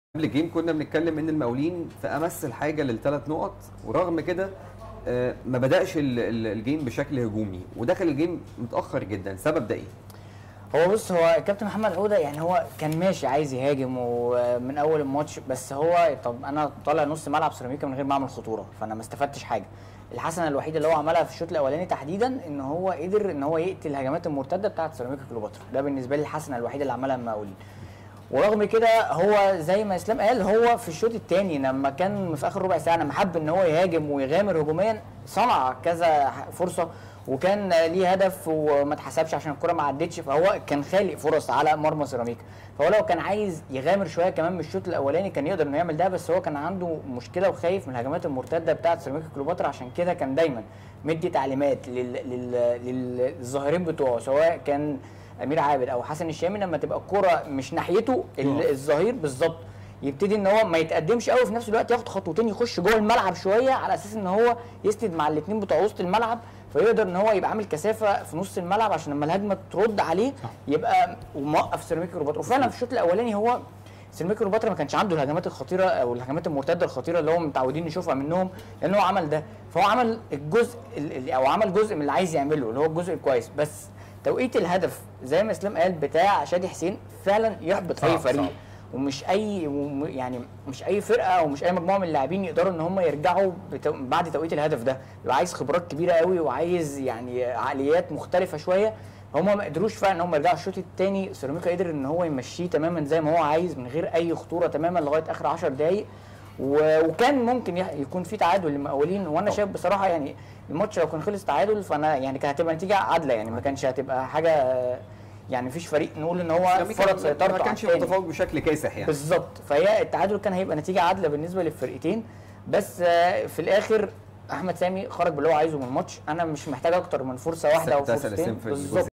قبل الجيم كنا بنتكلم ان المقاولين في امس الحاجه للثلاث نقط ورغم كده آه، ما بداش ال- ال- الجيم بشكل هجومي ودخل الجيم متاخر جدا سبب ده ايه هو بص هو الكابتن محمد عوده يعني هو كان ماشي عايز يهاجم ومن اول الماتش بس هو طب انا طالع نص ملعب سيراميكا من غير ما اعمل خطوره فانا ما استفدتش حاجه الحسنه الوحيده اللي هو عملها في الشوط الاولاني تحديدا ان هو قدر ان هو يقتل الهجمات المرتده بتاعه سيراميكا كليوباترا ده بالنسبه لي الحسنه الوحيده اللي عملها المقاولين ورغم كده هو زي ما اسلام قال هو في الشوط الثاني لما كان في اخر ربع ساعه لما حب ان هو يهاجم ويغامر هجوميا صنع كذا فرصه وكان ليه هدف وما اتحسبش عشان الكره ما عدتش فهو كان خالق فرص على مرمى سيراميكا فهو لو كان عايز يغامر شويه كمان من الشوط الاولاني كان يقدر انه يعمل ده بس هو كان عنده مشكله وخايف من الهجمات المرتده بتاعه سيراميكا كليوباترا عشان كده كان دايما مدي تعليمات لل... لل... لل- للظاهرين بتوعه سواء كان امير عابد او حسن الشامي لما تبقى الكره مش ناحيته ال- يقف. الظهير بالظبط يبتدي ان هو ما يتقدمش قوي في نفس الوقت ياخد خطوتين يخش جوه الملعب شويه على اساس ان هو يسند مع الاثنين بتوع وسط الملعب فيقدر ان هو يبقى عامل كثافه في نص الملعب عشان لما الهجمه ترد عليه يبقى وموقف سيراميكا كليوباترا وفعلا في الشوط الاولاني هو سيراميكا كليوباترا ما كانش عنده الهجمات الخطيره او الهجمات المرتده الخطيره اللي هو متعودين نشوفها منهم لان هو عمل ده فهو عمل الجزء ال- ال- او عمل جزء من اللي عايز يعمله اللي هو الجزء الكويس بس توقيت الهدف زي ما اسلام قال بتاع شادي حسين فعلا يحبط صعب، اي فريق صعب. ومش اي وم- يعني مش اي فرقه او مش اي مجموعه من اللاعبين يقدروا ان هم يرجعوا بتو... بعد توقيت الهدف ده بيبقى عايز خبرات كبيره قوي وعايز يعني عقليات مختلفه شويه هم ما قدروش فعلا ان هم يرجعوا الشوط الثاني سيراميكا قدر ان هو يمشيه تماما زي ما هو عايز من غير اي خطوره تماما لغايه اخر 10 دقائق و... وكان ممكن يح- يكون في تعادل للمقاولين وانا شايف بصراحه يعني الماتش لو كان خلص تعادل فانا يعني كانت هتبقى نتيجه عادله يعني ما كانش هتبقى حاجه يعني مفيش فريق نقول ان هو سيراميكا فرض سيطرته ما على كانش التاني. متفوق بشكل كاسح يعني بالظبط فهي التعادل كان هيبقى نتيجه عادله بالنسبه للفرقتين بس آه، في الاخر احمد سامي خرج باللي هو عايزه من الماتش انا مش محتاج اكتر من فرصه واحده او كنت هسأل فرصتين اسلام في الجزء بالظبط